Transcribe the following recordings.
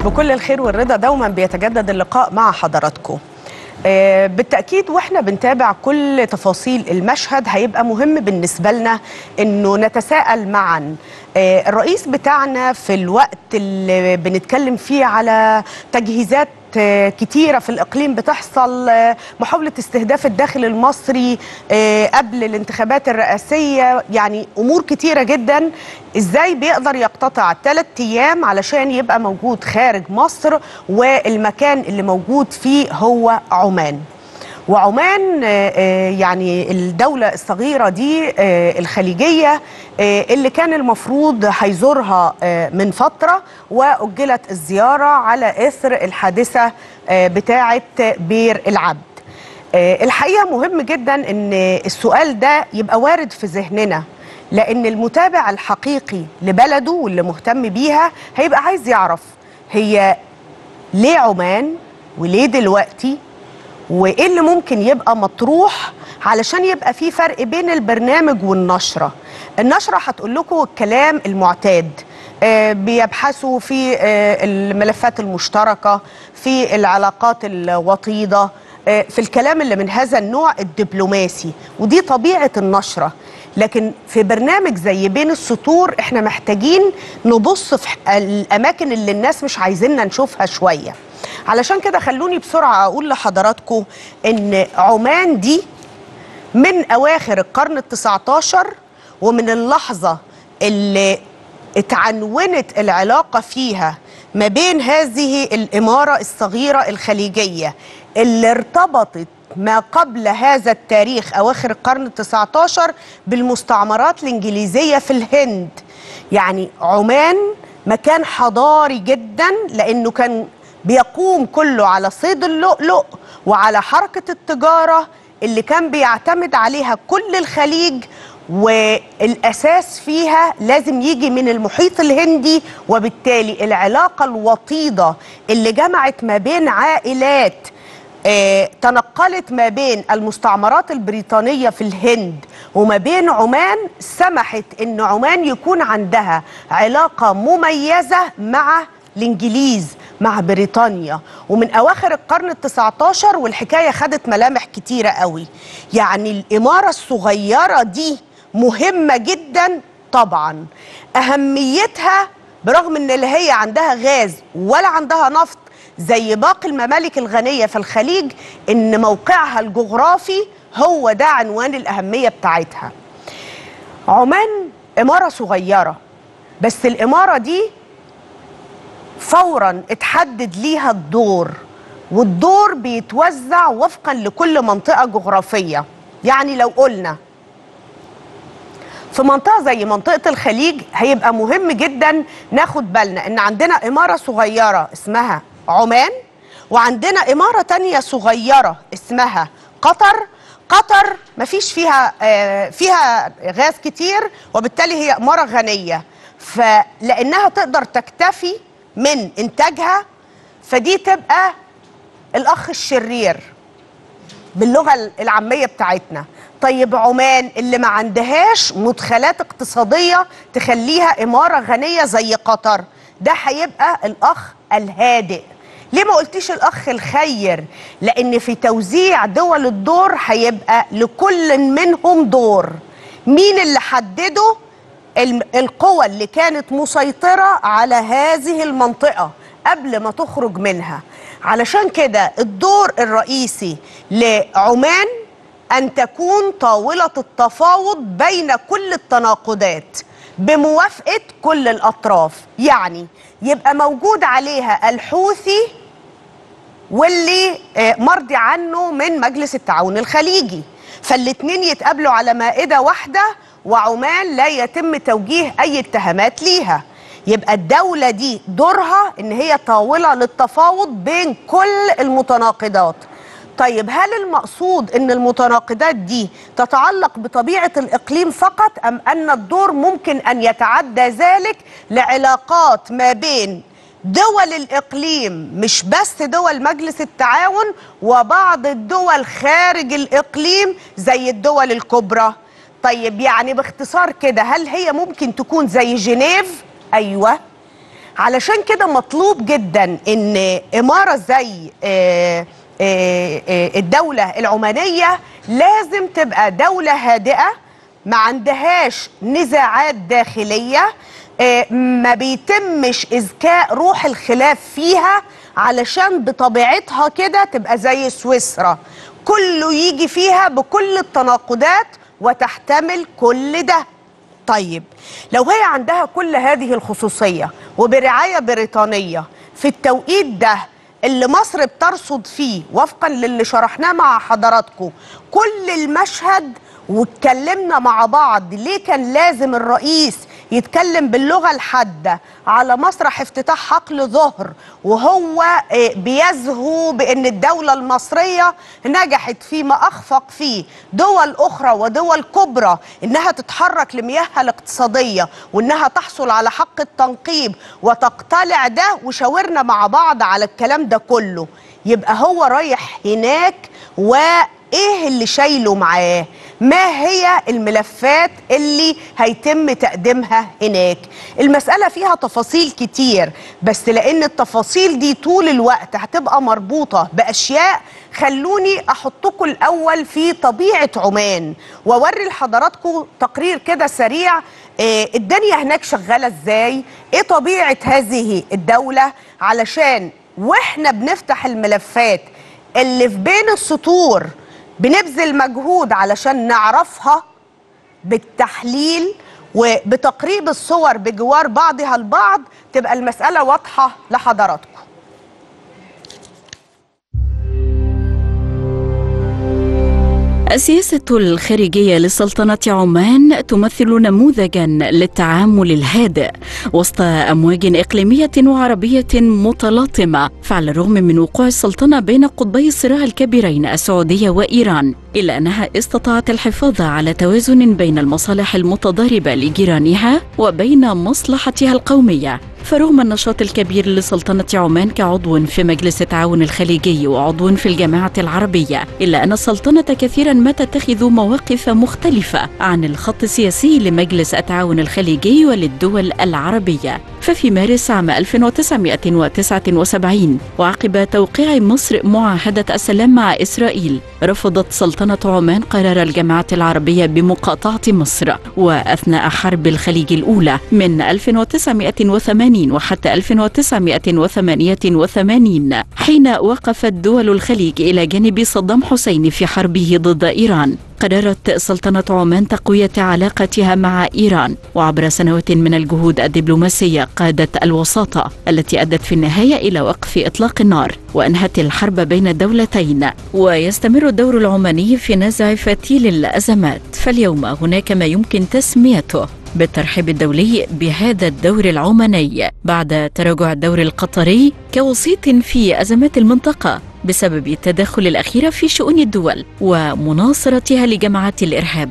بكل الخير والرضا دوما بيتجدد اللقاء مع حضراتكم آه، بالتأكيد واحنا بنتابع كل تفاصيل المشهد هيبقى مهم بالنسبة لنا انه نتساءل معا آه، الرئيس بتاعنا في الوقت اللي بنتكلم فيه على تجهيزات آه، كتيرة في الإقليم بتحصل آه، محاولة استهداف الداخل المصري آه، قبل الانتخابات الرئاسية يعني أمور كتيرة جدا إزاي بيقدر يقتطع ثلاث أيام علشان يبقى موجود خارج مصر والمكان اللي موجود فيه هو عمان وعمان آه، آه، يعني الدولة الصغيرة دي آه، الخليجية آه، اللي كان المفروض هيزورها آه، من فترة وأجلت الزيارة على إثر الحادثة آه، بتاعة بير العبد آه، الحقيقة مهم جدا أن السؤال ده يبقى وارد في ذهننا لأن المتابع الحقيقي لبلده واللي مهتم بيها هيبقى عايز يعرف هي ليه عمان وليه دلوقتي وايه اللي ممكن يبقى مطروح علشان يبقى في فرق بين البرنامج والنشره النشره هتقول لكم الكلام المعتاد آه، بيبحثوا في آه، الملفات المشتركه في العلاقات الوطيده آه، في الكلام اللي من هذا النوع الدبلوماسي ودي طبيعه النشره لكن في برنامج زي بين السطور احنا محتاجين نبص في الاماكن اللي الناس مش عايزيننا نشوفها شويه علشان كده خلوني بسرعه اقول لحضراتكم ان عمان دي من اواخر القرن ال19 ومن اللحظه اللي اتعنونت العلاقه فيها ما بين هذه الاماره الصغيره الخليجيه اللي ارتبطت ما قبل هذا التاريخ اواخر القرن ال19 بالمستعمرات الانجليزيه في الهند يعني عمان مكان حضاري جدا لانه كان بيقوم كله على صيد اللؤلؤ وعلى حركه التجاره اللي كان بيعتمد عليها كل الخليج والاساس فيها لازم يجي من المحيط الهندي وبالتالي العلاقه الوطيده اللي جمعت ما بين عائلات آه، تنقلت ما بين المستعمرات البريطانية في الهند وما بين عمان سمحت ان عمان يكون عندها علاقة مميزة مع الانجليز مع بريطانيا ومن اواخر القرن ال19 والحكاية خدت ملامح كتيرة قوي يعني الامارة الصغيرة دي مهمة جدا طبعا اهميتها برغم ان اللي هي عندها غاز ولا عندها نفط زي باقي الممالك الغنية في الخليج إن موقعها الجغرافي هو ده عنوان الأهمية بتاعتها عمان إمارة صغيرة بس الإمارة دي فورا اتحدد ليها الدور والدور بيتوزع وفقا لكل منطقة جغرافية يعني لو قلنا في منطقة زي منطقة الخليج هيبقى مهم جدا ناخد بالنا ان عندنا امارة صغيرة اسمها عمان وعندنا امارة تانية صغيرة اسمها قطر قطر مفيش فيها آه، فيها غاز كتير وبالتالي هي امارة غنية فلانها تقدر تكتفي من انتاجها فدي تبقى الاخ الشرير باللغه العاميه بتاعتنا طيب عمان اللي ما عندهاش مدخلات اقتصاديه تخليها اماره غنيه زي قطر ده هيبقى الاخ الهادئ ليه ما قلتيش الاخ الخير لان في توزيع دول الدور هيبقى لكل منهم دور مين اللي حدده الم- القوى اللي كانت مسيطرة على هذه المنطقة قبل ما تخرج منها علشان كده الدور الرئيسي لعمان أن تكون طاولة التفاوض بين كل التناقضات بموافقة كل الأطراف يعني يبقى موجود عليها الحوثي واللي آه، مرضي عنه من مجلس التعاون الخليجي فالاتنين يتقابلوا على مائدة واحدة وعمان لا يتم توجيه أي اتهامات ليها يبقى الدولة دي دورها إن هي طاولة للتفاوض بين كل المتناقضات طيب هل المقصود ان المتناقضات دي تتعلق بطبيعه الاقليم فقط ام ان الدور ممكن ان يتعدى ذلك لعلاقات ما بين دول الاقليم مش بس دول مجلس التعاون وبعض الدول خارج الاقليم زي الدول الكبرى طيب يعني باختصار كده هل هي ممكن تكون زي جنيف ايوه علشان كده مطلوب جدا ان اماره زي آه، آه، آه، الدوله العمانيه لازم تبقى دوله هادئه ما عندهاش نزاعات داخليه آه، ما بيتمش اذكاء روح الخلاف فيها علشان بطبيعتها كده تبقى زي سويسرا كله يجي فيها بكل التناقضات وتحتمل كل ده طيب لو هي عندها كل هذه الخصوصية وبرعاية بريطانية في التوقيت ده اللي مصر بترصد فيه وفقا للي شرحناه مع حضراتكم كل المشهد واتكلمنا مع بعض ليه كان لازم الرئيس يتكلم باللغة الحادة على مسرح افتتاح حقل ظهر وهو آه، بيزهو بأن الدولة المصرية نجحت فيما أخفق فيه دول أخرى ودول كبرى إنها تتحرك لمياهها الاقتصادية وإنها تحصل على حق التنقيب وتقتلع ده وشاورنا مع بعض على الكلام ده كله يبقى هو رايح هناك وايه اللي شايله معاه ما هي الملفات اللي هيتم تقديمها هناك المسألة فيها تفاصيل كتير بس لأن التفاصيل دي طول الوقت هتبقى مربوطة بأشياء خلوني أحطكم الأول في طبيعة عمان وأوري لحضراتكم تقرير كده سريع آه، الدنيا هناك شغالة ازاي ايه طبيعة هذه الدولة علشان واحنا بنفتح الملفات اللي في بين السطور بنبذل مجهود علشان نعرفها بالتحليل وبتقريب الصور بجوار بعضها البعض تبقى المسألة واضحة لحضراتكم السياسة الخارجية لسلطنة عمان تمثل نموذجا للتعامل الهادئ وسط أمواج إقليمية وعربية متلاطمة فعلى الرغم من وقوع السلطنة بين قطبي الصراع الكبيرين السعودية وإيران إلا أنها استطاعت الحفاظ على توازن بين المصالح المتضاربة لجيرانها وبين مصلحتها القومية فرغم النشاط الكبير لسلطنة عمان كعضو في مجلس التعاون الخليجي وعضو في الجماعة العربية إلا أن السلطنة كثيرا ما تتخذ مواقف مختلفة عن الخط السياسي لمجلس التعاون الخليجي وللدول العربية ففي مارس عام 1979 وعقب توقيع مصر معاهدة السلام مع إسرائيل رفضت سلطنة عمان قرار الجماعة العربية بمقاطعة مصر وأثناء حرب الخليج الأولى من 1980 وحتى 1988 حين وقفت دول الخليج إلى جانب صدام حسين في حربه ضد إيران قررت سلطنة عمان تقوية علاقتها مع إيران وعبر سنوات من الجهود الدبلوماسية قادت الوساطة التي أدت في النهاية إلى وقف إطلاق النار وأنهت الحرب بين الدولتين ويستمر الدور العماني في نزع فتيل الأزمات فاليوم هناك ما يمكن تسميته بالترحيب الدولي بهذا الدور العماني بعد تراجع الدور القطري كوسيط في أزمات المنطقة بسبب التدخل الأخير في شؤون الدول ومناصرتها لجماعات الإرهاب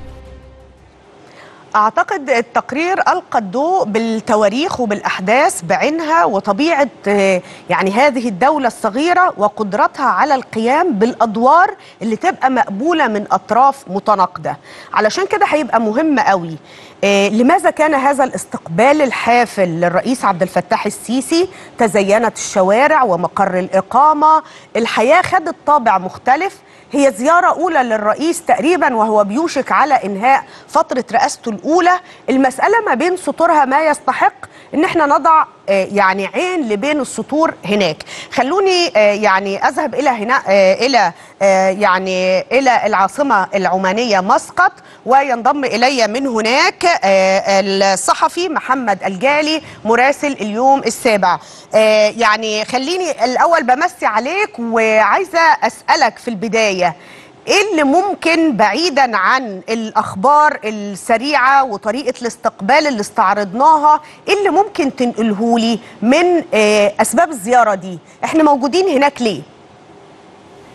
أعتقد التقرير ألقى الضوء بالتواريخ وبالأحداث بعينها وطبيعة آه، يعني هذه الدولة الصغيرة وقدرتها على القيام بالأدوار اللي تبقى مقبولة من أطراف متناقضة علشان كده هيبقى مهم قوي آه، لماذا كان هذا الاستقبال الحافل للرئيس عبد الفتاح السيسي تزينت الشوارع ومقر الإقامة الحياة خدت طابع مختلف هي زيارة أولى للرئيس تقريبا وهو بيوشك على إنهاء فترة رئاسته الأولى المسألة ما بين سطورها ما يستحق إن احنا نضع آه، يعني عين لبين السطور هناك خلوني آه، يعني أذهب إلى هنا آه، إلى آه، يعني إلى العاصمة العمانية مسقط وينضم إلي من هناك آه، الصحفي محمد الجالي مراسل اليوم السابع آه، يعني خليني الأول بمسي عليك وعايزة أسألك في البداية ايه اللي ممكن بعيدا عن الاخبار السريعه وطريقه الاستقبال اللي استعرضناها ايه اللي ممكن تنقلهولي من آه، اسباب الزياره دي احنا موجودين هناك ليه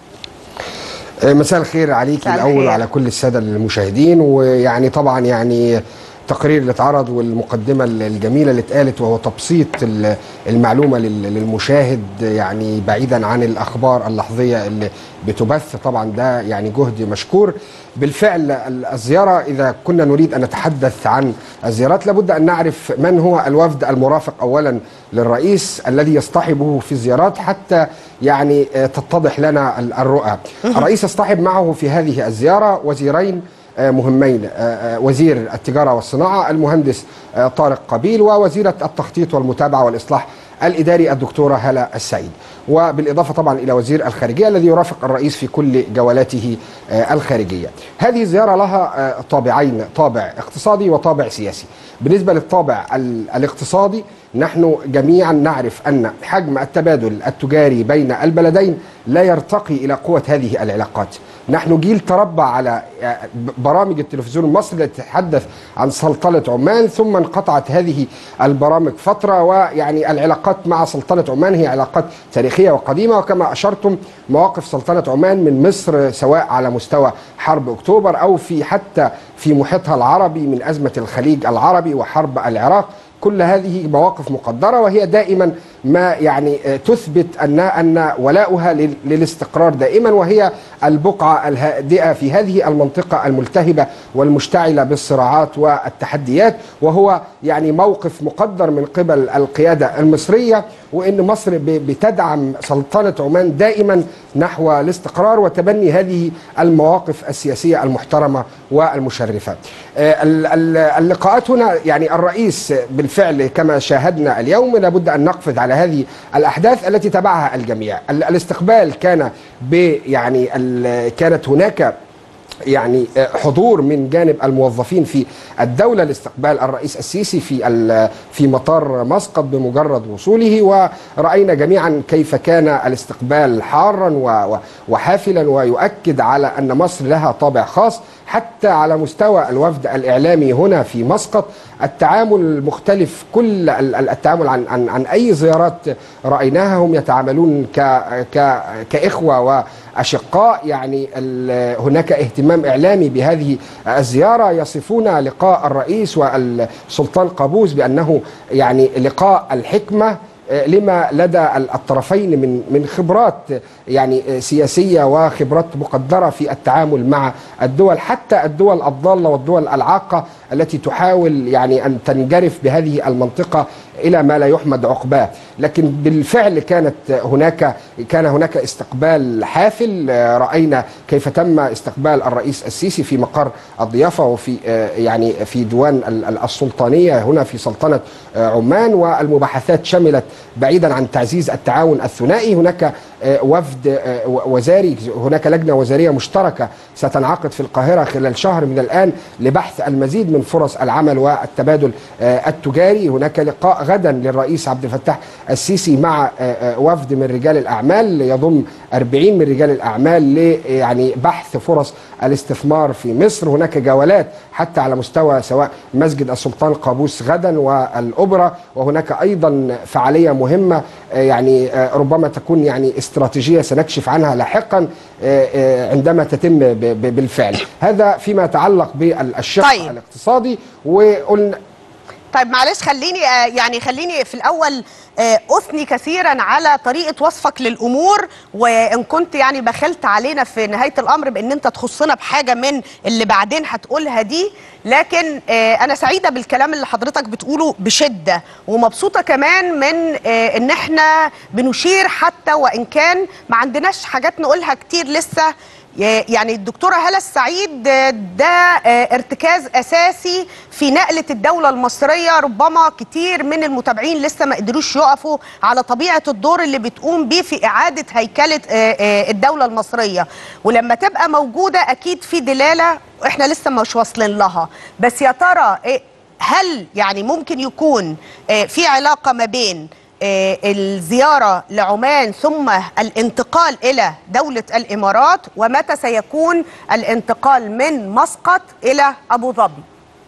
مساء الخير عليك مساء الاول الخير. وعلى كل الساده المشاهدين ويعني طبعا يعني التقرير اللي اتعرض والمقدمه الجميله اللي اتقالت وهو تبسيط ال- المعلومه لل- للمشاهد يعني بعيدا عن الاخبار اللحظيه اللي بتبث طبعا ده يعني جهد مشكور بالفعل ال- الزياره اذا كنا نريد ان نتحدث عن الزيارات لابد ان نعرف من هو الوفد المرافق اولا للرئيس الذي يصطحبه في الزيارات حتى يعني آه، تتضح لنا ال- الرؤى الرئيس يصطحب معه في هذه الزياره وزيرين آه، مهمين آه، آه، وزير التجارة والصناعة المهندس آه، طارق قبيل ووزيرة التخطيط والمتابعة والإصلاح الإداري الدكتورة هلا السعيد وبالإضافة طبعا إلى وزير الخارجية الذي يرافق الرئيس في كل جولاته آه، الخارجية هذه الزيارة لها آه، طابعين طابع اقتصادي وطابع سياسي بالنسبة للطابع ال- الاقتصادي نحن جميعا نعرف أن حجم التبادل التجاري بين البلدين لا يرتقي إلى قوة هذه العلاقات نحن جيل تربى على آه، برامج التلفزيون المصري التي تتحدث عن سلطنة عمان ثم انقطعت هذه البرامج فترة ويعني العلاقات مع سلطنة عمان هي علاقات تاريخية وقديمة وكما أشرتم مواقف سلطنة عمان من مصر سواء على مستوى حرب أكتوبر أو في حتى في محيطها العربي من أزمة الخليج العربي وحرب العراق كل هذه مواقف مقدرة وهي دائما ما يعني آه، تثبت أن أن ولاؤها لل- للاستقرار دائما وهي البقعة الهادئة في هذه المنطقة الملتهبة والمشتعلة بالصراعات والتحديات وهو يعني موقف مقدر من قبل القيادة المصرية وأن مصر ب- بتدعم سلطنة عمان دائما نحو الاستقرار وتبني هذه المواقف السياسية المحترمة والمشرفة آه، ال- ال- اللقاءات هنا يعني الرئيس بالفعل كما شاهدنا اليوم لابد أن نقفز على هذه الأحداث التي تبعها الجميع ال- الاستقبال كان ب يعني ال- كانت هناك يعني حضور من جانب الموظفين في الدولة لاستقبال الرئيس السيسي في ال- في مطار مسقط بمجرد وصوله ورأينا جميعا كيف كان الاستقبال حارا و- و- وحافلا ويؤكد على أن مصر لها طابع خاص حتى على مستوى الوفد الإعلامي هنا في مسقط التعامل مختلف كل ال- ال- التعامل عن عن عن أي زيارات رأيناها هم يتعاملون ك ك كإخوة وأشقاء يعني ال- هناك اهتمام إعلامي بهذه الزيارة يصفون لقاء الرئيس والسلطان قابوس بأنه يعني لقاء الحكمة لما لدى الطرفين من من خبرات يعني سياسيه وخبرات مقدره في التعامل مع الدول حتى الدول الضاله والدول العاقه التي تحاول يعني ان تنجرف بهذه المنطقه الى ما لا يحمد عقباه، لكن بالفعل كانت هناك كان هناك استقبال حافل راينا كيف تم استقبال الرئيس السيسي في مقر الضيافه وفي يعني في ديوان السلطانيه هنا في سلطنه عمان والمباحثات شملت بعيدا عن تعزيز التعاون الثنائي هناك وفد وزاري هناك لجنه وزاريه مشتركه ستنعقد في القاهره خلال شهر من الان لبحث المزيد من فرص العمل والتبادل التجاري هناك لقاء غدا للرئيس عبد الفتاح السيسي مع وفد من رجال الاعمال يضم 40 من رجال الاعمال ل يعني بحث فرص الاستثمار في مصر هناك جولات حتى على مستوى سواء مسجد السلطان قابوس غدا والاوبرا وهناك ايضا فعاليه مهمه يعني ربما تكون يعني استراتيجيه سنكشف عنها لاحقا عندما تتم بالفعل هذا فيما يتعلق بالشق طيب. الاقتصادي وقلنا طيب معلش خليني آه، يعني خليني في الاول آه، اثني كثيرا على طريقه وصفك للامور وان كنت يعني بخلت علينا في نهايه الامر بان انت تخصنا بحاجه من اللي بعدين هتقولها دي لكن آه، انا سعيده بالكلام اللي حضرتك بتقوله بشده ومبسوطه كمان من آه، ان احنا بنشير حتى وان كان ما عندناش حاجات نقولها كتير لسه يعني الدكتورة هالة السعيد ده ارتكاز أساسي في نقلة الدولة المصرية ربما كتير من المتابعين لسه ما قدروش يقفوا على طبيعة الدور اللي بتقوم بيه في إعادة هيكلة الدولة المصرية ولما تبقى موجودة أكيد في دلالة إحنا لسه مش واصلين لها بس يا ترى هل يعني ممكن يكون في علاقة ما بين آه، الزيارة لعمان ثم الانتقال إلى دولة الإمارات ومتى سيكون الانتقال من مسقط إلى أبو ظبي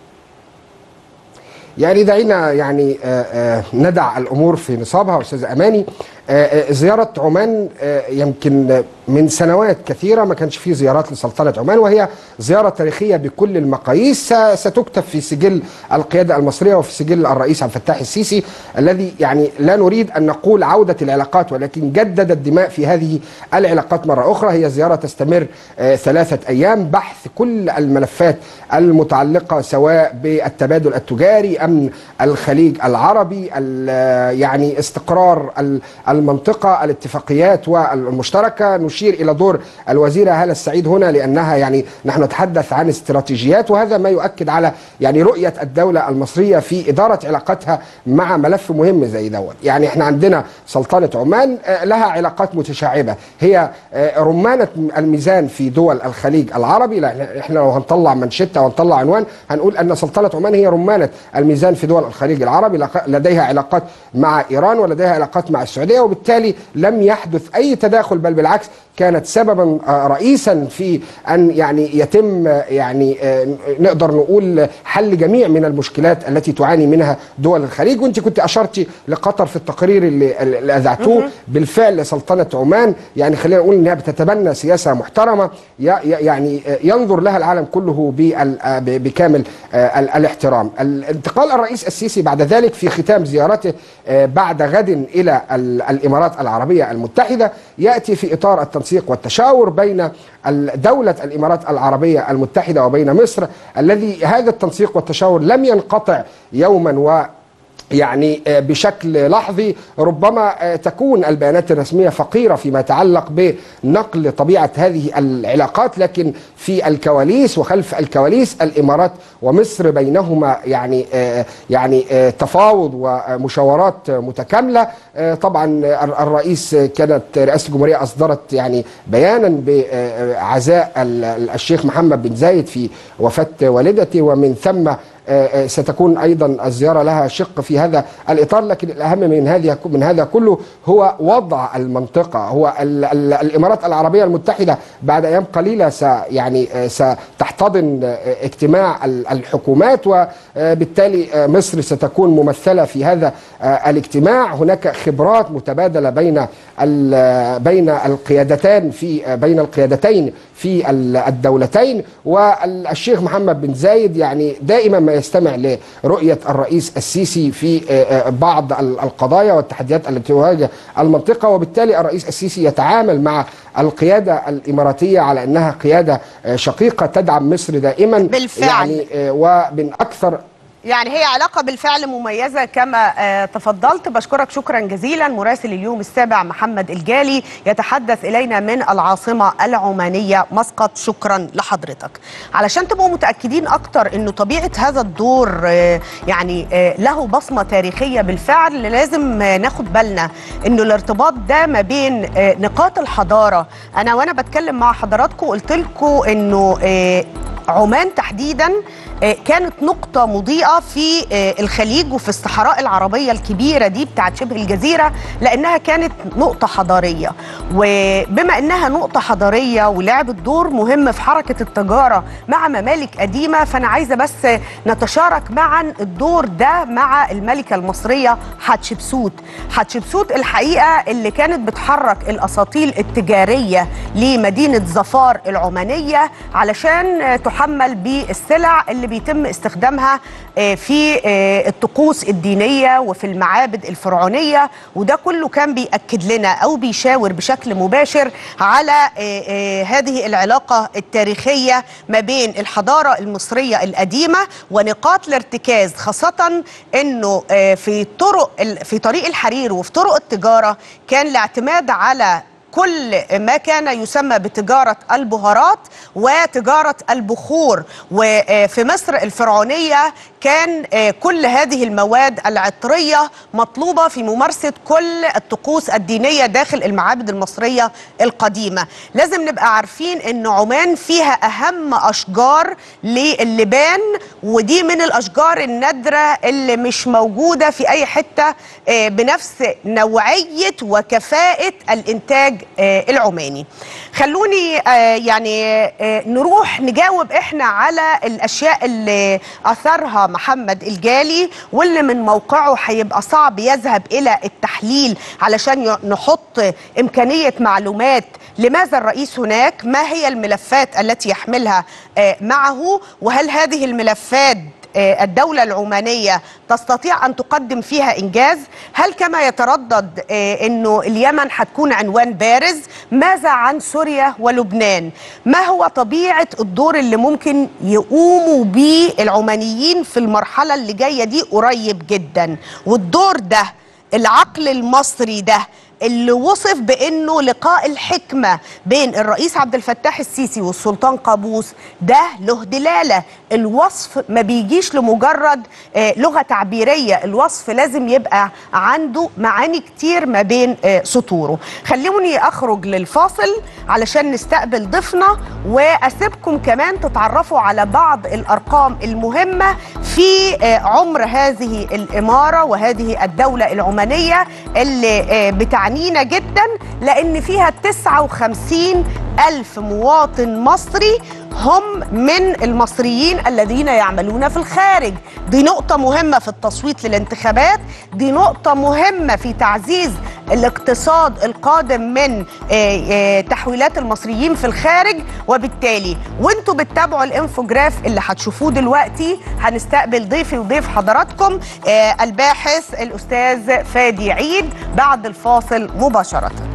يعني دعينا يعني آه، آه، ندع الامور في نصابها استاذ اماني آه، آه، زياره عمان آه، يمكن من سنوات كثيره ما كانش فيه زيارات لسلطنه عمان وهي زياره تاريخيه بكل المقاييس س- ستكتب في سجل القياده المصريه وفي سجل الرئيس عبد الفتاح السيسي الذي يعني لا نريد ان نقول عوده العلاقات ولكن جدد الدماء في هذه العلاقات مره اخرى هي زياره تستمر آه، ثلاثه ايام بحث كل الملفات المتعلقه سواء بالتبادل التجاري امن الخليج العربي ال- يعني استقرار ال- المنطقه الاتفاقيات والمشتركه نشير الى دور الوزيره هاله السعيد هنا لانها يعني نحن نتحدث عن استراتيجيات وهذا ما يؤكد على يعني رؤيه الدوله المصريه في اداره علاقتها مع ملف مهم زي دوت يعني احنا عندنا سلطنه عمان آه، لها علاقات متشعبه هي آه، رمانه الميزان في دول الخليج العربي لا احنا لو هنطلع منشته وهنطلع عنوان هنقول ان سلطنه عمان هي رمانه الميزان في دول الخليج العربي لق- لديها علاقات مع ايران ولديها علاقات مع السعوديه وبالتالي لم يحدث اي تداخل بل بالعكس كانت سببا آه، رئيسا في ان يعني يتم آه، يعني آه، نقدر نقول حل جميع من المشكلات التي تعاني منها دول الخليج وانت كنت اشرتي لقطر في التقرير اللي, اللي اذعتوه بالفعل سلطنه عمان يعني خلينا نقول انها بتتبنى سياسه محترمه ي- ي- يعني آه، ينظر لها العالم كله بال- آه، ب- بكامل آه، ال- الاحترام الانتقال الرئيس السيسي بعد ذلك في ختام زيارته آه، بعد غد الى ال- الامارات العربيه المتحده ياتي في اطار التنسيق والتشاور بين ال- دولة الإمارات العربية المتحدة وبين مصر الذي هذا التنسيق والتشاور لم ينقطع يوما و يعني آه، بشكل لحظي ربما آه، تكون البيانات الرسمية فقيرة فيما يتعلق بنقل طبيعة هذه العلاقات لكن في الكواليس وخلف الكواليس الإمارات ومصر بينهما يعني آه، يعني آه، تفاوض ومشاورات متكاملة آه، طبعا الر- الرئيس كانت رئاسة الجمهورية أصدرت يعني بيانا بعزاء ال- ال- الشيخ محمد بن زايد في وفاة والدته ومن ثم آه، آه، ستكون ايضا الزياره لها شق في هذا الاطار لكن الاهم من هذه من هذا كله هو وضع المنطقه هو ال ال الامارات العربيه المتحده بعد ايام قليله س يعني آه، ستحتضن آه، اجتماع ال- الحكومات وبالتالي آه، مصر ستكون ممثله في هذا آه، الاجتماع هناك خبرات متبادله بين ال- بين القيادتان في آه، بين القيادتين في ال- الدولتين والشيخ محمد بن زايد يعني دائما ما يستمع لرؤية الرئيس السيسي في آه، آه، بعض ال- القضايا والتحديات التي تواجه المنطقة وبالتالي الرئيس السيسي يتعامل مع القيادة الإماراتية على أنها قيادة آه، شقيقة تدعم مصر دائما بالفعل. يعني آه، ومن أكثر يعني هي علاقة بالفعل مميزة كما آه، تفضلت بشكرك شكرا جزيلا مراسل اليوم السابع محمد الجالي يتحدث إلينا من العاصمة العمانية مسقط شكرا لحضرتك علشان تبقوا متأكدين أكتر أنه طبيعة هذا الدور آه، يعني آه، له بصمة تاريخية بالفعل لازم آه، ناخد بالنا أنه الارتباط ده ما بين آه، نقاط الحضارة أنا وأنا بتكلم مع حضراتكم قلت لكم أنه آه، عمان تحديدا آه، كانت نقطة مضيئة في آه، الخليج وفي الصحراء العربية الكبيرة دي بتاعت شبه الجزيرة لأنها كانت نقطة حضارية وبما أنها نقطة حضارية ولعبت دور مهم في حركة التجارة مع ممالك قديمة فأنا عايزة بس نتشارك معا الدور ده مع الملكة المصرية حتشبسوت حتشبسوت الحقيقة اللي كانت بتحرك الأساطيل التجارية لمدينة ظفار العمانية علشان آه، تحمل بالسلع اللي بيتم استخدامها آه، في آه، الطقوس الدينية وفي المعابد الفرعونية وده كله كان بيأكد لنا أو بيشاور بشكل مباشر على آه، آه، هذه العلاقة التاريخية ما بين الحضارة المصرية القديمة ونقاط الارتكاز خاصة أنه آه، في طرق ال- في طريق الحرير وفي طرق التجارة كان الاعتماد على كل ما كان يسمى بتجارة البهارات وتجارة البخور وفي مصر الفرعونية كان آه، كل هذه المواد العطرية مطلوبة في ممارسة كل الطقوس الدينية داخل المعابد المصرية القديمة لازم نبقى عارفين ان عمان فيها اهم اشجار للبان ودي من الاشجار النادرة اللي مش موجودة في اي حتة آه، بنفس نوعية وكفاءة الانتاج آه، العماني خلوني آه، يعني آه، نروح نجاوب احنا على الاشياء اللي اثرها محمد الجالي واللي من موقعه هيبقى صعب يذهب الى التحليل علشان ي- نحط امكانيه معلومات لماذا الرئيس هناك ما هي الملفات التي يحملها آه، معه وهل هذه الملفات آه، الدولة العمانية تستطيع أن تقدم فيها إنجاز هل كما يتردد آه، أنه اليمن هتكون عنوان بارز ماذا عن سوريا ولبنان ما هو طبيعة الدور اللي ممكن يقوموا به العمانيين في المرحلة اللي جاية دي قريب جدا والدور ده العقل المصري ده اللي وصف بانه لقاء الحكمه بين الرئيس عبد الفتاح السيسي والسلطان قابوس ده له دلاله الوصف ما بيجيش لمجرد آه، لغه تعبيريه الوصف لازم يبقى عنده معاني كتير ما بين آه، سطوره خلوني اخرج للفاصل علشان نستقبل ضيفنا واسيبكم كمان تتعرفوا على بعض الارقام المهمه في آه، عمر هذه الاماره وهذه الدوله العمانيه اللي آه، بتعنينا جدا لان فيها 59 ألف مواطن مصري هم من المصريين الذين يعملون في الخارج دي نقطة مهمة في التصويت للانتخابات دي نقطة مهمة في تعزيز الاقتصاد القادم من آه، آه، تحويلات المصريين في الخارج وبالتالي وانتوا بتتابعوا الانفوجراف اللي هتشوفوه دلوقتي هنستقبل ضيفي وضيف حضراتكم آه، الباحث الأستاذ فادي عيد بعد الفاصل مباشرةً